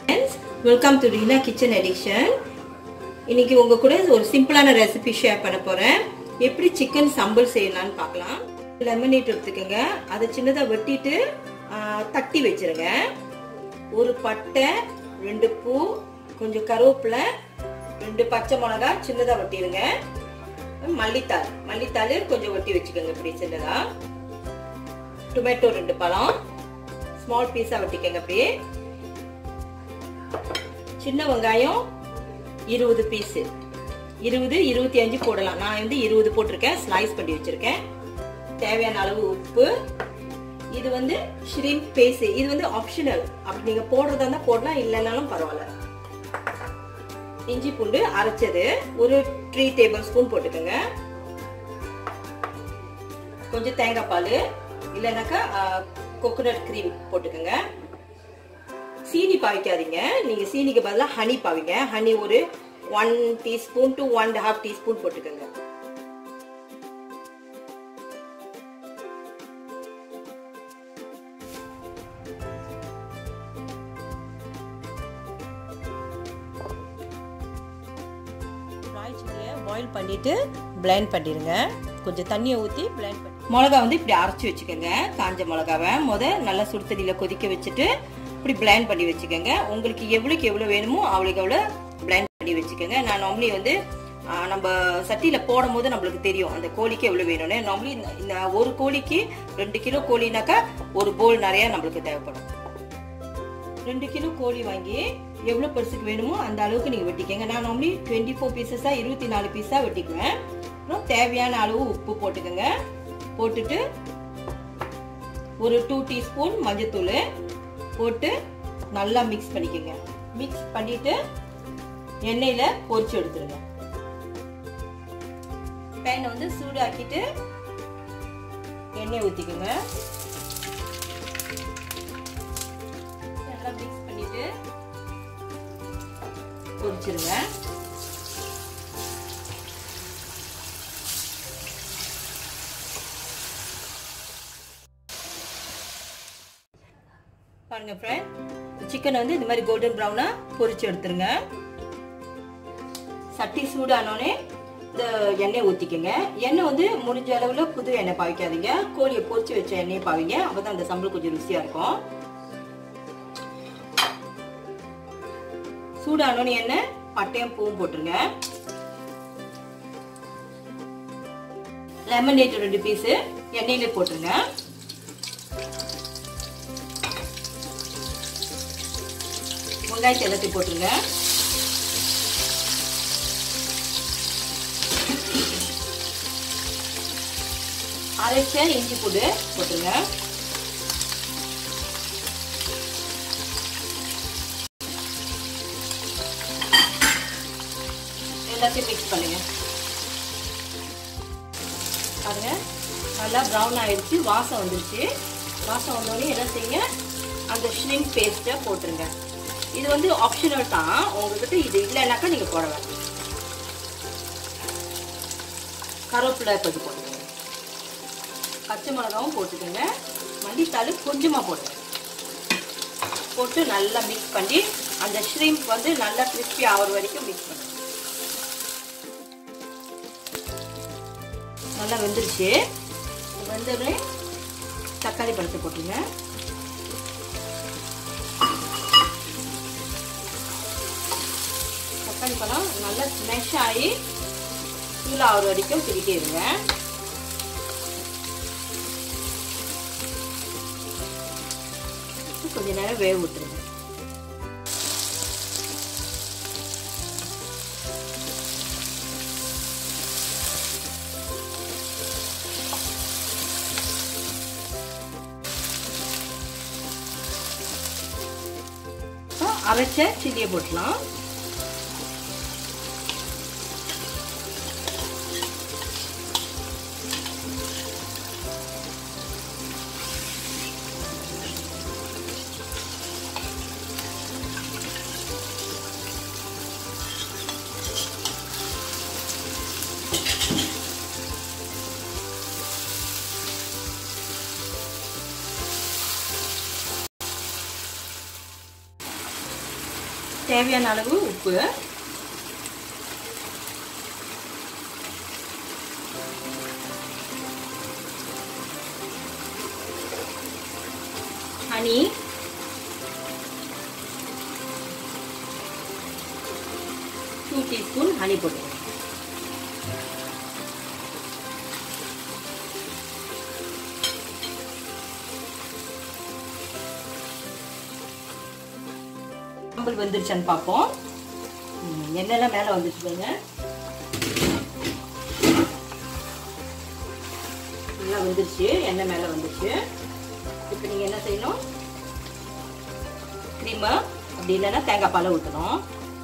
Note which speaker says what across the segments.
Speaker 1: friends welcome to Reena kitchen edition இன்னைக்கு உங்க கூட ஒரு சிம்பிளான ரெசிபி ஷேர் பண்ண போறேன் எப்படி சிக்கன் சம்பல் செய்யலாம்னு பார்க்கலாம் லெமனேட் எடுத்துக்கோங்க அதை சின்னதாக வெட்டிட்டு தட்டி வச்சிருங்க ஒரு பட்டை ரெண்டு பூ கொஞ்சம் கருவேப்பிலை ரெண்டு பச்சை மிளகா சின்னதாக வெட்டிடுங்க மல்லித்தாள் மல்லித்தாள் கொஞ்சம் வெட்டி வச்சுக்கோங்க இப்படி சின்னதா டொமேட்டோ ரெண்டு பழம் ஸ்மால் பீஸா வெட்டிக்கோங்க அப்படியே சின்ன வெங்காயம் இருபது பீஸு இருபது இருபத்தி அஞ்சு போடலாம் நான் வந்து இருபது போட்டிருக்கேன் ஸ்லைஸ் பண்ணி வச்சிருக்கேன் தேவையான அளவு உப்பு இது வந்து ஷ்ரிம் பேஸ்ட் இது வந்து ஆப்ஷனல் அப்படி நீங்க போடுறதா இருந்தா போடலாம் இல்லைனாலும் பரவாயில்ல இஞ்சி பூண்டு அரைச்சது ஒரு த்ரீ டேபிள் ஸ்பூன் போட்டுக்கோங்க கொஞ்சம் தேங்காய் பால் இல்லைனாக்கா கோகோனட் க்ரீம் போட்டுக்கோங்க சீனி பாவிக்காதீங்க நீங்க சீனிக்கு பதிலாக ஹனி பாவிங்க ஹனி ஒரு one teaspoon to one and half teaspoon போட்டுக்கோங்க பாயில் பண்ணிட்டு பிளெண்ட் பண்ணிடுங்க கொஞ்சம் தண்ணியை ஊற்றி பிளெண்ட் பண்ணி மிளகா வந்து இப்படி அரைச்சி வச்சுக்கோங்க காஞ்ச மிளகாவை முத நல்லா சுடு தண்ணியில் கொதிக்க வச்சுட்டு இப்படி பிளெண்ட் பண்ணி வச்சுக்கோங்க உங்களுக்கு எவ்வளோக்கு எவ்வளோ வேணுமோ அவ்வளோக்கு எவ்வளோ பிளெண்ட் பண்ணி வச்சுக்கோங்க நான் நார்மலி வந்து நம்ம சட்டியில் போடும் போது நம்மளுக்கு தெரியும் அந்த கோழிக்கு எவ்வளோ வேணும்னு நார்மலி இந்த ஒரு கோழிக்கு ரெண்டு கிலோ கோழினாக்கா ஒரு போல் நிறைய நம்மளுக்கு தேவைப்படும் ரெண்டு கிலோ கோழி வாங்கி எவ்வளோ பெருசுக்கு வேணுமோ அந்த அளவுக்கு நீங்கள் வெட்டிக்கங்க நான் நார்மலி டுவெண்ட்டி ஃபோர் பீசஸாக இருபத்தி நாலு பீஸாக வெட்டிக்குவேன் அப்புறம் தேவையான அளவு உப்பு போட்டுக்கோங்க போட்டுட்டு ஒரு டூ டீஸ்பூன் மஞ்சத்தூள் போட்டு நல்லா மிக்ஸ் பண்ணிக்கோங்க மிக்ஸ் பண்ணிட்டு எண்ணெயில பொரிச்சு எடுத்துருங்க பேனை வந்து சூடாக்கிட்டு எண்ணெய் ஊற்றிக்கோங்க நல்லா மிக்ஸ் பண்ணிட்டு பொரிச்சிருங்க பாருங்க ஃப்ரெண்ட் சிக்கனை வந்து இந்த மாதிரி கோல்டன் ப்ரௌனா பொரிச்சு எடுத்துருங்க சட்டி சூடானோடனே இந்த எண்ணெய் ஊற்றிக்கோங்க எண்ணெய் வந்து முடிஞ்ச அளவில் புது எண்ணெய் பாவிக்காதீங்க கோழியை பொரிச்சு வச்ச எண்ணெயை பாவிங்க அப்போ தான் அந்த சம்பளம் கொஞ்சம் ருசியாக இருக்கும் சூடானோன்னு எண்ணெய் பட்டையும் பூவும் போட்டுருங்க லெமன் எயிட் ரெண்டு பீஸு எண்ணெயில போட்டுருங்க வெங்காயத்தை எல்லாத்தையும் போட்டுருங்க அரைச்ச இஞ்சி பூண்டு போட்டுருங்க எல்லாத்தையும் மிக்ஸ் பண்ணுங்க பாருங்க நல்லா ப்ரௌன் ஆயிடுச்சு வாசம் வந்துருச்சு வாசம் வந்தோடனே என்ன செய்யுங்க அந்த ஷ்ரிம் பேஸ்ட்டை போட்டுருங்க இது வந்து ஆப்ஷனல் தான் உங்ககிட்ட இது இல்லைனாக்கா நீங்கள் போட வேண்டாம் கருவேப்பிலை கொஞ்சம் போட்டுக்கோங்க பச்சை மிளகாவும் போட்டுக்கோங்க மல்லித்தாள் கொஞ்சமாக போடுங்க போட்டு நல்லா மிக்ஸ் பண்ணி அந்த ஷ்ரீம்ப் வந்து நல்லா கிறிஸ்பி ஆகிற வரைக்கும் மிக்ஸ் பண்ணுங்க நல்லா வெந்துருச்சு வெந்தோடனே தக்காளி பழத்தை போட்டுங்க தக்காளி பழம் நல்லா ஸ்மெஷ் ஆகி தூள் ஆகிற வரைக்கும் திருக்கி இருங்க கொஞ்ச நேரம் வேக விட்டுருங்க அரைச்ச சில்லியை போட்டலாம் தேவையான அளவு உப்பு ஹனி டூ டீஸ்பூன் ஹனி போட்டுக்கோங்க சாம்பல் வந்துருச்சான்னு பார்ப்போம் எண்ணெய்லாம் மேலே வந்துச்சு பாருங்க நல்லா வந்துருச்சு எண்ணெய் மேலே வந்துருச்சு இப்போ நீங்கள் என்ன செய்யணும் க்ரீமை அப்படி இல்லைன்னா தேங்காய் பாலை ஊற்றணும்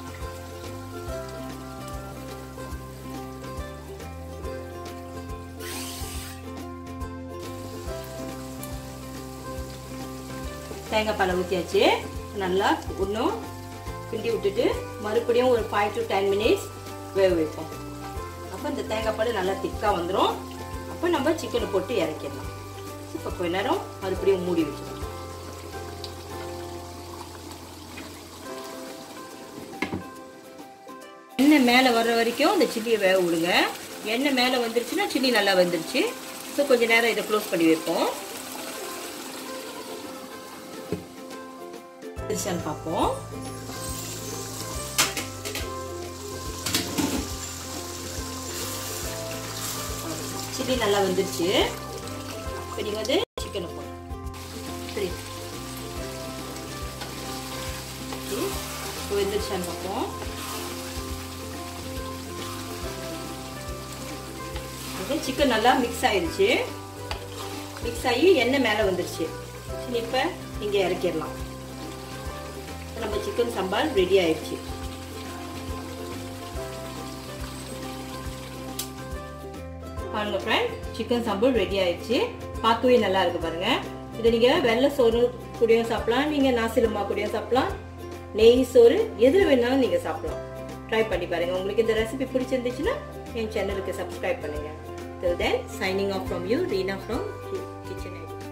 Speaker 1: தேங்காய் பாலை ஊற்றியாச்சு நல்லா இன்னும் கிண்டி விட்டுட்டு மறுபடியும் ஒரு ஃபைவ் டு டென் மினிட்ஸ் வேக வைப்போம் அப்போ இந்த தேங்காய் பால் நல்லா திக்காக வந்துடும் அப்போ நம்ம சிக்கனை போட்டு இறக்கிடலாம் இப்போ கொஞ்ச நேரம் மறுபடியும் மூடி வச்சிடலாம் எண்ணெய் மேலே வர்ற வரைக்கும் இந்த சில்லியை வேக விடுங்க எண்ணெய் மேலே வந்துருச்சுன்னா சில்லி நல்லா வந்துருச்சு ஸோ கொஞ்ச நேரம் இதை க்ளோஸ் பண்ணி வைப்போம் வந்துருச்சான்னு பார்ப்போம் சில்லி நல்லா வந்துருச்சு இப்போ நீங்கள் வந்து சிக்கனை போடும் சரி இப்போ வெந்துருச்சான்னு பார்ப்போம் சிக்கன் நல்லா மிக்ஸ் ஆயிடுச்சு மிக்ஸ் ஆகி எண்ணெய் மேலே வந்துருச்சு சரி இப்போ இங்கே இறக்கிடலாம் நம்ம சிக்கன் சம்பால் ரெடி ஆயிடுச்சு பாருங்க ஃப்ரெண்ட் சிக்கன் சம்பல் ரெடி ஆயிடுச்சு பார்க்கவே நல்லா இருக்கு பாருங்க இதை நீங்க வெள்ளை சோறு கூடயும் சாப்பிடலாம் நீங்க நாசிலமா கூடயும் சாப்பிடலாம் நெய் சோறு எதில் வேணாலும் நீங்க சாப்பிடலாம் ட்ரை பண்ணி பாருங்க உங்களுக்கு இந்த ரெசிபி பிடிச்சிருந்துச்சுன்னா என் சேனலுக்கு சப்ஸ்கிரைப் பண்ணுங்க till then signing off from you Reena from kitchen